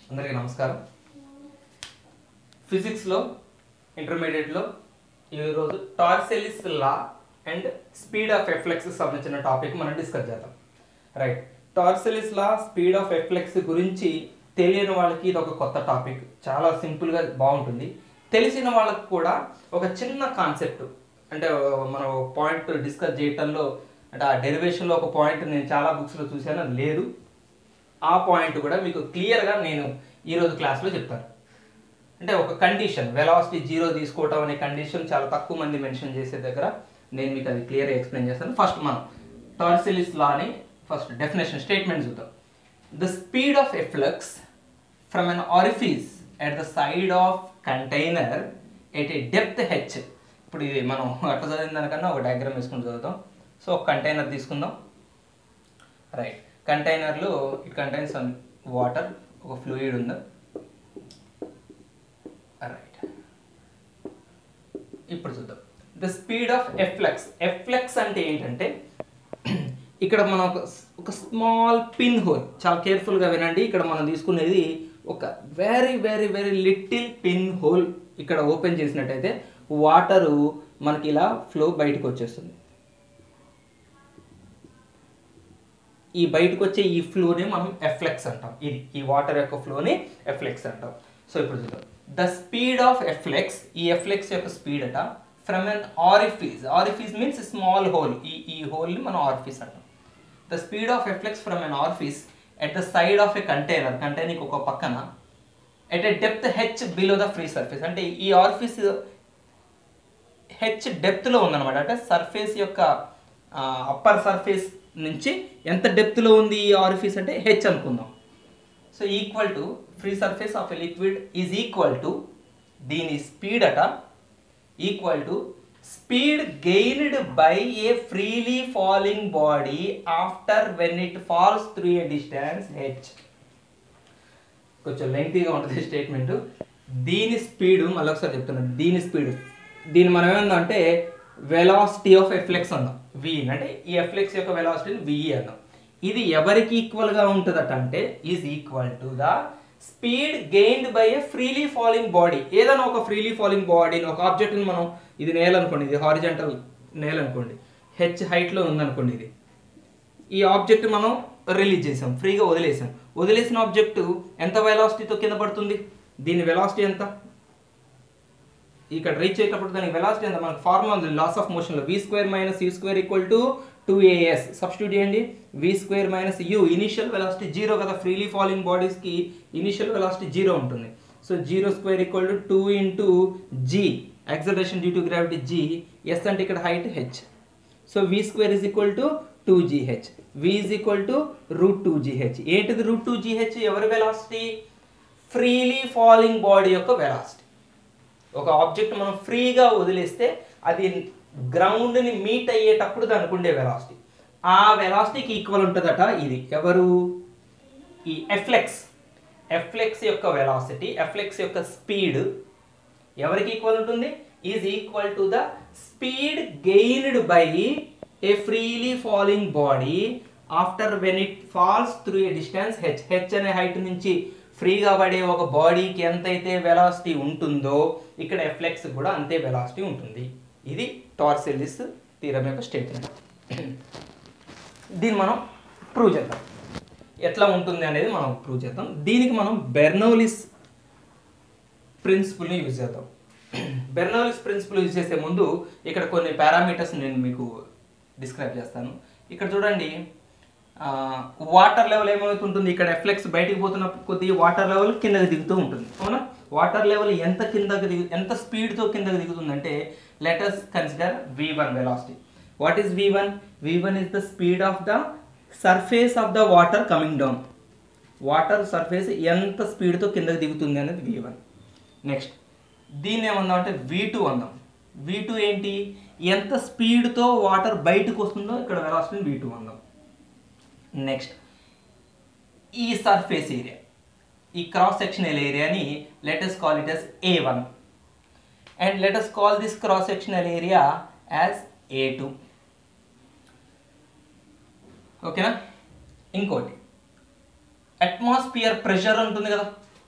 అందరికీ నమస్కారం ఫిజిక్స్లో ఇంటర్మీడియట్లో ఈరోజు Torricelli's law and speed of efflux సంబంధించిన టాపిక్ మనం డిస్కస్ చేద్దాం right Torricelli's law speed of efflux గురించి తెలియని వాళ్ళకి ఇది ఒక కొత్త టాపిక్ చాలా సింపుల్గా బాగుంటుంది తెలిసిన వాళ్ళకి కూడా ఒక చిన్న కాన్సెప్ట్ అంటే మనం పాయింట్ డిస్కస్ చేయటంలో అంటే ఆ డెరివేషన్లో ఒక పాయింట్ నేను చాలా బుక్స్లో చూశాను అది లేదు ఆ పాయింట్ కూడా మీకు క్లియర్గా నేను ఈరోజు క్లాస్లో చెప్తాను అంటే ఒక కండిషన్ వెలాసిటీ జీరో తీసుకోవటం అనే కండిషన్ చాలా తక్కువ మంది మెన్షన్ చేసే దగ్గర నేను మీకు అది క్లియర్గా ఎక్స్ప్లెయిన్ చేస్తాను ఫస్ట్ మనం టార్సిలిస్ లాని ఫస్ట్ డెఫినేషన్ స్టేట్మెంట్ చూద్దాం the speed of efflux from an orifice at the side of container at a depth H ఇప్పుడు ఇది మనం అట్లా చదివిన దానికన్నా ఒక డయాగ్రామ్ వేసుకుని చదువుతాం సో ఒక కంటైనర్ తీసుకుందాం రైట్ కంటైనర్లో ఇట్ కంటైన్స్ సమ్ వాటర్ ఒక ఫ్లూయిడ్ ఉంది రైట్ ఇప్పుడు చూద్దాం the speed of efflux efflux అంటే ఏంటంటే ఇక్కడ మనం ఒక ఒక స్మాల్ పిన్ హోల్ చాలా కేర్ఫుల్గా వినండి ఇక్కడ మనం తీసుకునేది ఒక very very very little pin hole ఇక్కడ ఓపెన్ చేసినట్టయితే వాటరు మనకి ఇలా ఫ్లో బయటకు వచ్చేస్తుంది ఈ బయటకు వచ్చే ఈ ఫ్లోని మనం ఎఫ్లెక్స్ అంటాం ఇది ఈ వాటర్ యొక్క ఫ్లోని ఎఫ్లెక్స్ అంటాం సో ఇప్పుడు చూద్దాం ద స్పీడ్ ఆఫ్ ఎఫ్లెక్స్ ఈ ఎఫ్లెక్స్ యొక్క స్పీడ్ అట from an orifice orifice means small hole ఈ ఈ హోల్ని మనం ఆరిఫీస్ అంటాం the speed of efflux from an orifice at the side of a container కంటైనర్కి ఒక పక్కన at a depth H below the free surface అంటే ఈ ఆరిఫీస్ హెచ్ డెప్త్లో ఉందన్నమాట అంటే సర్ఫేస్ యొక్క అప్పర్ సర్ఫేస్ నుంచి ఎంత డెప్త్లో ఉంది ఈ ఆరిఫీస్ అంటే హెచ్ అనుకుందాం so equal to free surface of a liquid is equal to దీని స్పీడ్ అట equal to speed gained by a freely falling body after when it falls through a distance H కొంచెం లెంగ్తీగా ఉంటుంది స్టేట్మెంట్ దీని speed మళ్ళీ ఒకసారి చెప్తున్నాను దీని స్పీడ్ దీన్ని మనం ఏమన్నా అంటే వెలాసిటీ ఆఫ్ ఎఫ్లెక్స్ అందాం వి అంటే ఈ ఎఫ్లెక్స్ యొక్క వెలాసిటీని విఈ అందాం ఇది ఎవరికి ఈక్వల్గా ఉంటుందట అంటే is equal to the speed gained by a freely falling body ఏదైనా ఒక ఫ్రీలీ ఫాలింగ్ బాడీని ఒక ఆబ్జెక్ట్ని మనం ఇది నేల అనుకోండి ఇది హారిజెంటల్ నేల అనుకోండి హెచ్ హైట్లో ఉందనుకోండి ఇది ఈ ఆబ్జెక్ట్ మనం రిలీజ్ చేసాం ఫ్రీగా వదిలేసాం వదిలేసిన ఆబ్జెక్ట్ ఎంత వెలాసిటీతో కింద పడుతుంది దీని వెలాసిటీ ఎంత ఇక్కడ రీచ్ అయ్యేటప్పుడు దానికి వెలాసిటీ ఎంత మనకు ఫార్ములా ఉంది లాస్ ఆఫ్ మోషన్లో V square minus U square equal to two A S substitute చేయండి V square minus U initial velocity zero కదా ఫ్రీలీ ఫాలింగ్ బాడీస్కి ఇనిషియల్ వెలాసిటీ జీరో ఉంటుంది so zero square equal to two into G acceleration due to gravity G S అంటే ఇక్కడ height H so V square is equal to two G H V is equal to root two G H ఏంటిది root two G H ఎవరి velocity freely falling body యొక్క velocity ఒక object మనం ఫ్రీగా వదిలేస్తే అది గ్రౌండ్ని మీట్ అయ్యేటప్పుడు దానికి ఉండే వెలాసిటీ ఆ వెలాసిటీకి ఈక్వల్ ఉంటుందట ఇది ఎవరు ఈ ఎఫ్లెక్స్ ఎఫ్లెక్స్ యొక్క వెలాసిటీ ఎఫ్లెక్స్ యొక్క స్పీడ్ ఎవరికి ఈక్వల్ ఉంటుంది is equal to the speed gained by a freely falling body after when it falls through a distance H H అనే హైట్ నుంచి ఫ్రీగా పడే ఒక బాడీకి ఎంతైతే వెలాసిటీ ఉంటుందో ఇక్కడ ఎఫ్లెక్స్ కూడా అంతే వెలాసిటీ ఉంటుంది ఇది టార్సెలిస్ తీరం యొక్క స్టేట్మెంట్ దీన్ని మనం ప్రూవ్ చేద్దాం ఎట్లా ఉంటుంది అనేది మనం ప్రూవ్ చేద్దాం దీనికి మనం బెర్నోలిస్ ప్రిన్సిపల్ని యూజ్ చేద్దాం బెర్నోలిస్ ప్రిన్సిపల్ యూజ్ చేసే ముందు ఇక్కడ కొన్ని పారామీటర్స్ నేను మీకు డిస్క్రైబ్ చేస్తాను ఇక్కడ చూడండి వాటర్ లెవెల్ ఏమవుతుంటుంది ఇక్కడ ఎఫ్లెక్స్ బయటికి పోతున్న కొద్ది వాటర్ లెవెల్ కిందకి దిగుతూ ఉంటుంది అవునా వాటర్ లెవెల్ ఎంత కిందకి దిగు ఎంత స్పీడ్తో కిందకి దిగుతుందంటే letters consider V one velocity what is V one V one is the speed of the surface of the water coming down water surface ఎంత స్పీడ్తో కిందకి దిగుతుంది అనేది వి వన్ నెక్స్ట్ దీన్ని ఏమన్నాం అంటే వి టూ అందాం వి టూ ఏంటి ఎంత స్పీడ్తో వాటర్ బయటకు వస్తుందో ఇక్కడ వెలాసిటీని వి టూ అందాం నెక్స్ట్ ఈ సర్ఫేస్ ఏరియా ఈ క్రాస్ సెక్షనల్ ఏరియాని let's call it as A one and let's call this cross sectional area as A two ఓకేనా ఇంకోటి అట్మాస్ఫియర్ ప్రెషర్ ఉంటుంది కదా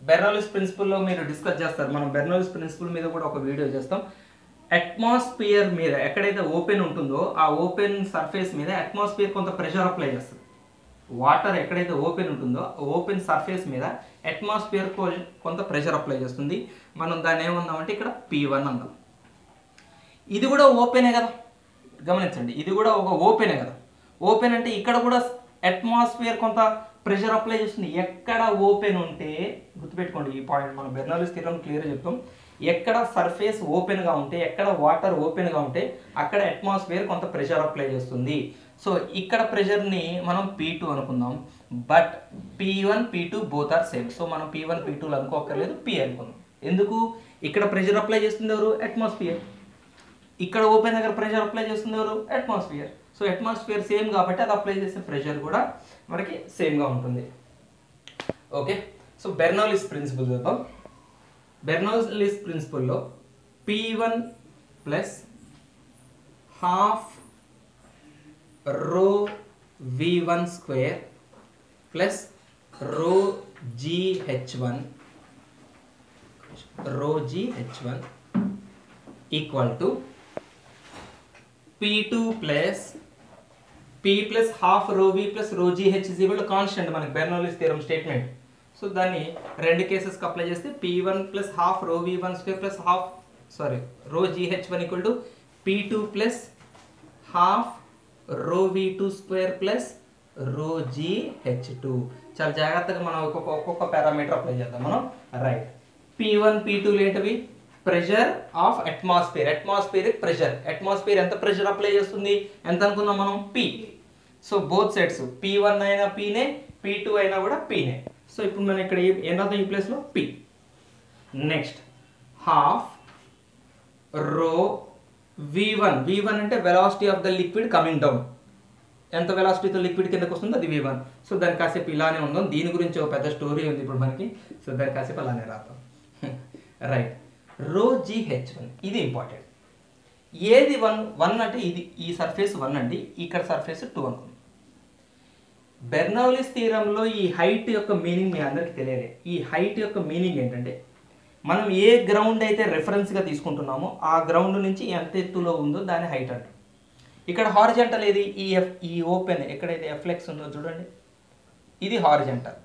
బెర్నాలిస్ ప్రిన్సిపల్లో మీరు డిస్కస్ చేస్తారు మనం బెర్నాలిస్ ప్రిన్సిపల్ మీద కూడా ఒక వీడియో చేస్తాం అట్మాస్ఫియర్ మీద ఎక్కడైతే ఓపెన్ ఉంటుందో ఆ ఓపెన్ సర్ఫేస్ మీద అట్మాస్ఫియర్ కొంత ప్రెషర్ అప్లై చేస్తుంది వాటర్ ఎక్కడైతే ఓపెన్ ఉంటుందో ఓపెన్ సర్ఫేస్ మీద అట్మాస్ఫియర్ కొంత ప్రెషర్ అప్లై చేస్తుంది మనం దాన్ని ఏమందామంటే ఇక్కడ పీ వన్ అందాం ఇది కూడా ఓపెనే కదా గమనించండి ఇది కూడా ఒక ఓపెనే కదా ఓపెన్ అంటే ఇక్కడ కూడా అట్మాస్ఫియర్ కొంత ప్రెషర్ అప్లై చేస్తుంది ఎక్కడ ఓపెన్ ఉంటే గుర్తుపెట్టుకోండి ఈ పాయింట్ మనం బెర్నాలిస్ థియరం క్లియర్గా చెప్తాం ఎక్కడ సర్ఫేస్ ఓపెన్గా ఉంటే ఎక్కడ వాటర్ ఓపెన్గా ఉంటే అక్కడ అట్మాస్ఫియర్ కొంత ప్రెషర్ అప్లై చేస్తుంది సో ఇక్కడ ప్రెషర్ని మనం పీ టూ అనుకుందాం but P one P two both are same so మనం పీ వన్ పీ టూలు అనుకోకర్లేదు పీ అనుకుందాం ఎందుకు ఇక్కడ ప్రెషర్ అప్లై చేస్తుంది ఎవరు అట్మాస్ఫియర్ ఇక్కడ ఓపెన్ దగ్గర ప్రెషర్ అప్లై చేస్తుంది ఎవరు అట్మాస్ఫియర్ సో అట్మాస్ఫియర్ సేమ్ కాబట్టి అది అప్లై చేసే ప్రెషర్ కూడా మనకి సేమ్గా ఉంటుంది ఓకే సో బెర్నాలిస్ ప్రిన్సిపల్ చూద్దాం బెర్నాలిస్ ప్రిన్సిపల్లో P one plus half rho V one square plus rho G H one rho G H one equal to P2 plus P plus half rho V plus rho G H is equal constant మనకి Bernoulli's theorem statement so దాన్ని రెండు కేసెస్కి apply చేస్తే P one plus half rho V one square plus half sorry rho G H one equal to P two plus half rho V two square plus rho G H two చాలా జాగ్రత్తగా మనం ఒక్కొక్క ఒక్కొక్క parameter apply చేద్దాం మనం right P one P టూలు ఏంటవి pressure of atmosphere atmospheric pressure atmosphere ఎంత ప్రెషర్ అప్లై చేస్తుంది ఎంత అనుకుందాం మనం P so both sides P one అయినా పీనే పీ టూ అయినా కూడా పీనే సో ఇప్పుడు మనం ఇక్కడ ఏ- ఏం రాద్దాం ఈ ప్లేస్లో P next half rho V one V one అంటే velocity of the liquid coming down ఎంత వెలాసిటీతో లిక్విడ్ కిందకు వస్తుందో అది వి వన్ సో దాని కాసేపు ఇలానే ఉందాం దీని గురించి ఒక పెద్ద స్టోరీ ఉంది ఇప్పుడు మనకి సో దాని కాసేపు అలానే రాద్దాం right rho G H one ఇది ఇంపార్టెంట్ ఏది వన్ వన్ అంటే ఇది ఈ సర్ఫేస్ వన్ అండి ఇక్కడ సర్ఫేస్ టూ అనుకుంది బెర్నౌలిస్ థీరంలో ఈ హైట్ యొక్క మీనింగ్ మీ అందరికీ తెలియలే ఈ హైట్ యొక్క మీనింగ్ ఏంటంటే మనం ఏ గ్రౌండ్ అయితే రెఫరెన్స్గా తీసుకుంటున్నామో ఆ గ్రౌండ్ నుంచి ఎంత ఎత్తులో ఉందో దాని హైట్ అంటాం ఇక్కడ హారిజెంటల్ ఏది ఈ ఎఫ్ ఈ ఓపెన్ ఎక్కడైతే ఎఫ్లెక్స్ ఉందో చూడండి ఇది హారిజెంటల్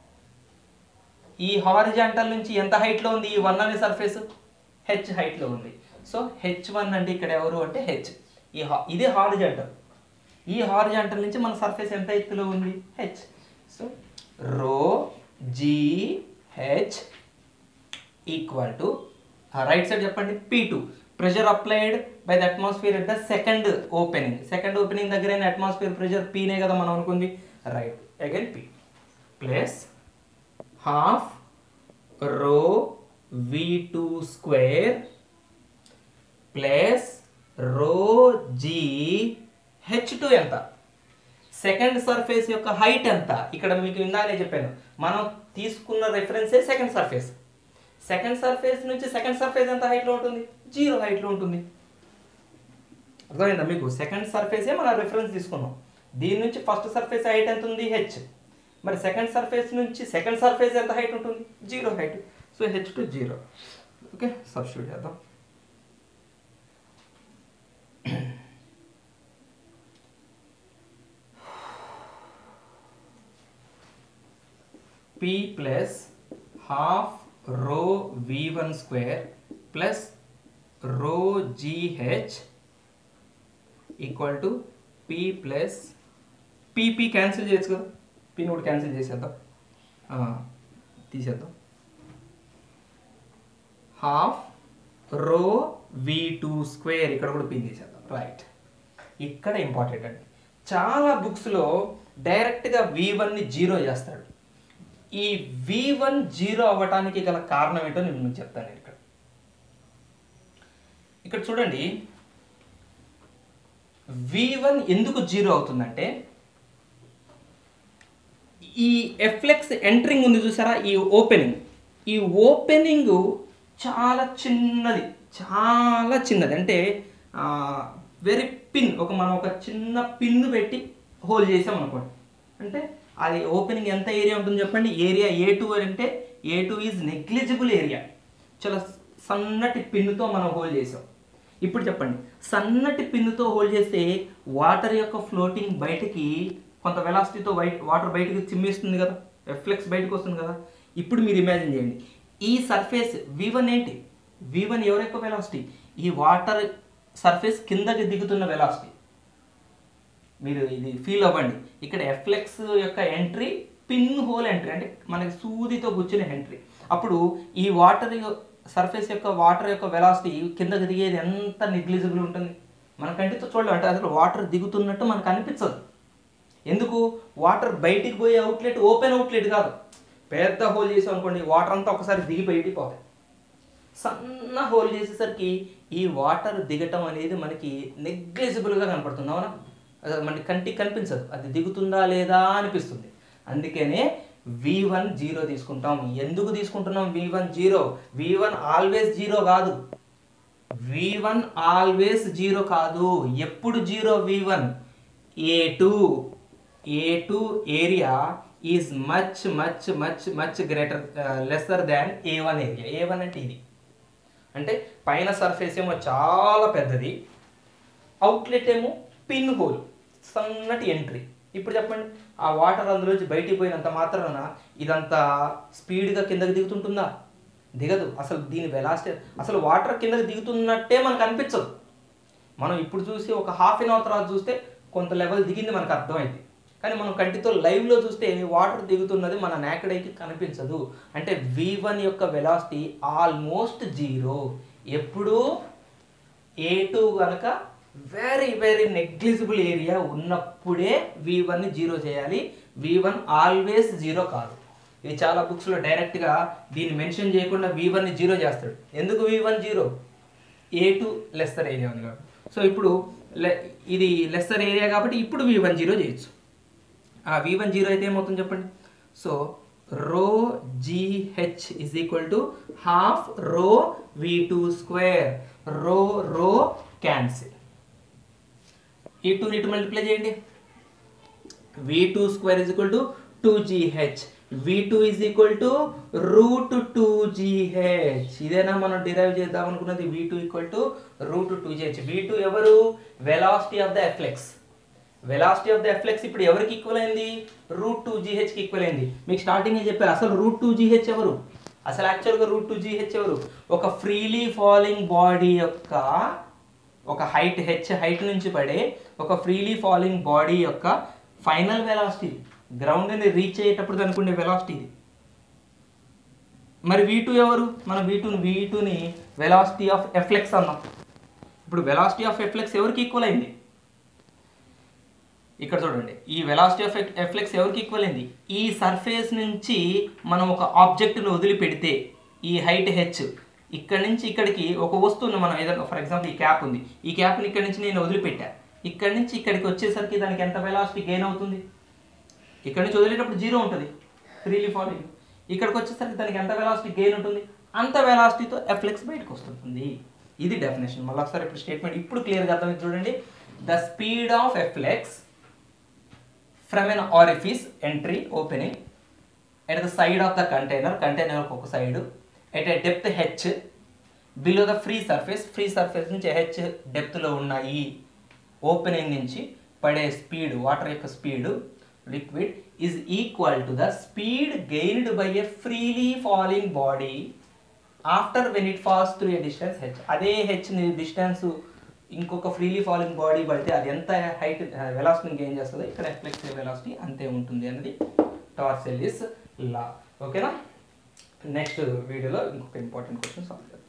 ఈ హారిజాంటల్ నుంచి ఎంత హైట్లో ఉంది ఈ వన్ అనే సర్ఫేస్ హెచ్ హైట్లో ఉంది సో హెచ్ వన్ అంటే ఇక్కడ ఎవరు అంటే హెచ్ ఈ హా ఇది హారిజాంటల్ ఈ హారిజాంటల్ నుంచి మన సర్ఫేస్ ఎంత ఎత్తులో ఉంది H so rho G H equal to right side చెప్పండి P two pressure applied by the atmosphere at the second opening second opening దగ్గర అట్మాస్ఫియర్ ప్రెషర్ పీనే కదా మనం అనుకుంది right again P plus half rho V two square plus rho G H two ఎంత second surface యొక్క height ఎంత ఇక్కడ మీకు ఇందాకనే చెప్పాను మనం తీసుకున్న రెఫరెన్సే సెకండ్ సర్ఫేస్ సెకండ్ సర్ఫేస్ నుంచి సెకండ్ సర్ఫేస్ ఎంత హైట్లో ఉంటుంది జీరో హైట్లో ఉంటుంది అర్థమైందా మీకు సెకండ్ సర్ఫేసే మనం రెఫరెన్స్ తీసుకున్నాం దీని నుంచి ఫస్ట్ సర్ఫేస్ హైట్ ఎంత ఉంది హెచ్ మరి సెకండ్ సర్ఫేస్ నుంచి సెకండ్ సర్ఫేస్ ఎంత హైట్ ఉంటుంది zero height so H two zero okay substitute చేద్దాం p plus half rho v1 square plus rho gh equal to p plus p p cancel చేయొచ్చు కదా p note cancel చేసేద్దాం ఆ, తీసేద్దాం half rho V two square ఇక్కడ కూడా p తీసేద్దాం right ఇక్కడ ఇంపార్టెంట్ అండి చాలా బుక్స్లో డైరెక్ట్గా వి వన్ని జీరో చేస్తాడు ఈ వి వన్ జీరో అవ్వటానికి గల కారణం ఏంటో నేను మీకు చెప్తాను ఇక్కడ ఇక్కడ చూడండి వి వన్ ఎందుకు జీరో అవుతుందంటే ఈ ఎఫ్లెక్స్ ఎంట్రింగ్ ఉంది చూసారా ఈ ఓపెనింగ్ ఈ ఓపెనింగ్ చాలా చిన్నది చాలా చిన్నది అంటే వెరీ పిన్ ఒక మనం ఒక చిన్న పిన్ పెట్టి హోల్ చేసాం అనుకోండి అంటే అది ఓపెనింగ్ ఎంత ఏరియా ఉంటుంది చెప్పండి ఏరియా ఏ టూ అంటే A two is negligible area చాలా సన్నటి పిన్నుతో మనం హోల్డ్ చేసాం ఇప్పుడు చెప్పండి సన్నటి పిన్నుతో హోల్డ్ చేస్తే వాటర్ యొక్క ఫ్లోటింగ్ బయటకి కొంత వెలాసిటీతో వైట్ వాటర్ బయటకి చిమ్మేస్తుంది కదా ఎఫ్లెక్స్ బయటకు వస్తుంది కదా ఇప్పుడు మీరు ఇమాజిన్ చేయండి ఈ సర్ఫేస్ వి వన్ ఏంటి వి వన్ ఎవరి యొక్క వెలాసిటీ ఈ వాటర్ సర్ఫేస్ కిందకి దిగుతున్న వెలాసిటీ మీరు ఇది ఫీల్ అవ్వండి ఇక్కడ ఎఫ్లెక్స్ యొక్క ఎంట్రీ పిన్ హోల్ ఎంట్రీ అంటే మనకి సూదితో కూర్చున్న ఎంట్రీ అప్పుడు ఈ వాటర్ సర్ఫేస్ యొక్క వాటర్ యొక్క వెలాసిటీ కిందకి దిగేది ఎంత నెగ్లిజిబుల్ ఉంటుంది మన కంటితో చూడలేం అంటే అసలు వాటర్ దిగుతున్నట్టు మనకు అనిపించదు ఎందుకు వాటర్ బయటికి పోయే అవుట్లెట్ ఓపెన్ అవుట్లెట్ కాదు పెద్ద హోల్ చేసాం అనుకోండి వాటర్ అంతా ఒకసారి దిగి బయటికి పోతాయి సన్న హోల్ చేసేసరికి ఈ వాటర్ దిగటం అనేది మనకి నెగ్లిజిబుల్గా కనపడుతుంది అవునా అది మనకి కంటికి కనిపించదు అది దిగుతుందా లేదా అనిపిస్తుంది అందుకనే వి వన్ జీరో తీసుకుంటాం ఎందుకు తీసుకుంటున్నాం V one zero V one always zero కాదు వి వన్ ఆల్వేస్ జీరో కాదు ఎప్పుడు zero V one A two A two area is much much much much greater lesser than A one area A one అంటే ఇది అంటే పైన surface ఏమో చాలా పెద్దది అవుట్లెట్ ఏమో పిన్ హోల్ సన్నటి ఎంట్రీ ఇప్పుడు చెప్పండి ఆ వాటర్ అందులోంచి బయటికి పోయినంత మాత్రాన ఇదంతా స్పీడ్గా కిందకి దిగుతుంటుందా దిగదు అసలు దీని వెలాసిటీ అసలు వాటర్ కిందకి దిగుతున్నట్టే మనకు అనిపించదు మనం ఇప్పుడు చూసి ఒక హాఫ్ అన్ అవర్ తర్వాత చూస్తే కొంత లెవెల్ దిగింది మనకు అర్థమైంది కానీ మనం కంటితో లైవ్లో చూస్తే వాటర్ దిగుతున్నది మన నాకడైకి కనిపించదు అంటే వి వన్ యొక్క వెలాసిటీ ఆల్మోస్ట్ జీరో ఎప్పుడు ఏ టూ కనుక వెరీ వెరీ నెగ్లిజిబుల్ ఏరియా ఉన్నప్పుడే వి వన్ని జీరో చేయాలి వి వన్ ఆల్వేస్ జీరో కాదు ఇది చాలా బుక్స్లో డైరెక్ట్గా దీన్ని మెన్షన్ చేయకుండా వి వన్ని జీరో చేస్తాడు ఎందుకు V one zero A two lesser area ఉంది కాబట్టి సో ఇప్పుడు లె- ఇది లెస్సర్ ఏరియా కాబట్టి ఇప్పుడు వి వన్ జీరో చేయొచ్చు ఆ వి వన్ జీరో అయితే ఏమవుతుంది చెప్పండి so rho G H is equal to half rho V two square రో రో క్యాన్సిల్ ఈ టూ ఇటు మల్టిప్లై చేయండి V two square is equal to two G H V two is equal to root two G H ఇదేనా మనం డిరైవ్ చేద్దాం అనుకున్నది V two equal to root two G H V two ఎవరు velocity of the efflux velocity of the efflux ఇప్పుడు ఎవరికి equal అయింది root two జీహెచ్కి equal అయింది మీకు స్టార్టింగ్ చెప్పారు అసలు రూట్ టూ జీహెచ్ ఎవరు అసలు యాక్చువల్గా రూట్ టూ జీహెచ్ ఎవరు ఒక ఫ్రీలీ ఫాలింగ్ బాడీ యొక్క ఒక హైట్ హెచ్ హైట్ నుంచి పడే ఒక ఫ్రీలీ ఫాలింగ్ బాడీ యొక్క ఫైనల్ వెలాసిటీ గ్రౌండ్ని రీచ్ అయ్యేటప్పుడు అనుకునే వెలాసిటీ ఇది మరి వీ టూ ఎవరు మన వీ టూ వీ టూని వెలాసిటీ ఆఫ్ ఎఫ్లెక్స్ అన్నాం ఇప్పుడు వెలాసిటీ ఆఫ్ ఎఫ్లెక్స్ ఎవరికి ఈక్వల్ అయింది ఇక్కడ చూడండి ఈ వెలాసిటీ ఆఫ్ ఎఫ్లెక్స్ ఎవరికి ఈక్వల్ అయింది ఈ సర్ఫేస్ నుంచి మనం ఒక ఆబ్జెక్ట్ను వదిలిపెడితే ఈ హైట్ హెచ్ ఇక్కడ నుంచి ఇక్కడికి ఒక వస్తువును మనం ఏదైనా ఫర్ ఎగ్జాంపుల్ ఈ క్యాప్ ఉంది ఈ క్యాప్ని ఇక్కడ నుంచి నేను వదిలిపెట్టా ఇక్కడ నుంచి ఇక్కడికి వచ్చేసరికి దానికి ఎంత వెలాసిటీ గెయిన్ అవుతుంది ఇక్కడ నుంచి వదిలేటప్పుడు జీరో ఉంటుంది ఫ్రీలీ ఫాలింగ్ ఇక్కడికి వచ్చేసరికి దానికి ఎంత వెలాసిటీ గెయిన్ ఉంటుంది అంత వెలాసిటీతో ఎఫ్లెక్స్ బయటకు వస్తుంది ఇది డెఫినేషన్ మళ్ళీ ఒకసారి ఇప్పుడు స్టేట్మెంట్ ఇప్పుడు క్లియర్గా అర్థమైంది చూడండి the speed of efflux from an orifice entry opening at the side of the container container ఒక side at a depth h below the free surface free surface నుంచి h depth లో ఉన్న ఈ ఓపెనింగ్ నుంచి పడే స్పీడ్ వాటర్ యొక్క speed liquid is equal to the speed gained by a freely falling body after when it falls through a distance h అదే h distance ఇంకొక freely falling body పడితే అది ఎంత హైట్ వెలాసిటీని గెయిన్ చేస్తుందో ఇక్కడ ఎఫ్లెక్సివ్ వెలాసిటీ అంతే ఉంటుంది అనేది టార్సెలిస్ లా ఓకేనా నెక్స్ట్ వీడియోలో ఇంకొక ఇంపార్టెంట్ క్వశ్చన్ సాల్వ్ చేద్దాం